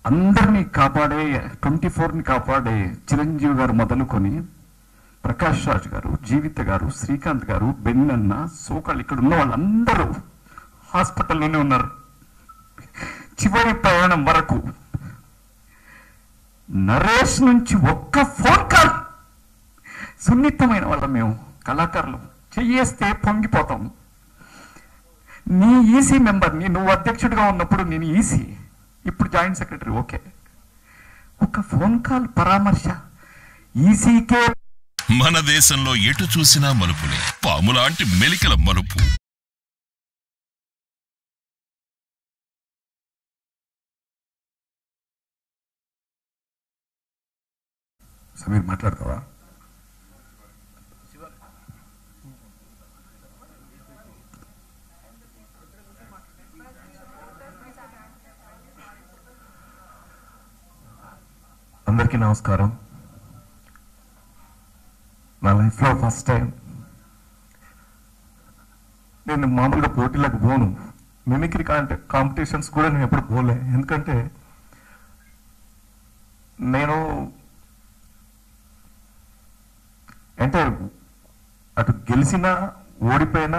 అందరినీ కాపాడే ట్వంటీ ఫోర్ని కాపాడే చిరంజీవి గారు మొదలుకొని ప్రకాష్ రాజ్ గారు జీవిత గారు శ్రీకాంత్ గారు బెన్నన్న సోకాళ్ళు ఇక్కడ ఉన్న వాళ్ళందరూ హాస్పిటల్లోనే ఉన్నారు చివరి ప్రయాణం వరకు నరేష్ నుంచి ఒక్క ఫోన్ కాల్ సున్నితమైన వాళ్ళం మేము కళాకారులు చెయ్యేస్తే పొంగిపోతాం నీ ఈసీ మెంబర్ని నువ్వు అధ్యక్షుడిగా ఉన్నప్పుడు నేను ఈసీ ఇప్పుడు జాయింట్ సెక్రటరీ ఓకే ఒక ఫోన్ కాల్ పరామర్శ ఈసీకే మన దేశంలో ఎటు చూసినా మలుపులే పాములాంటి మెలికల మలుపు సమీర్ మాట్లాడతావా అందరికీ నమస్కారం నా లైఫ్లో ఫస్ట్ టైం నేను మామూలుగా పోటీలకు పోను మిమిక్రీ కాంటే కాంపిటీషన్స్ కూడా నేను ఎప్పుడు పోలే ఎందుకంటే నేను అంటే అటు గెలిచినా ఓడిపోయినా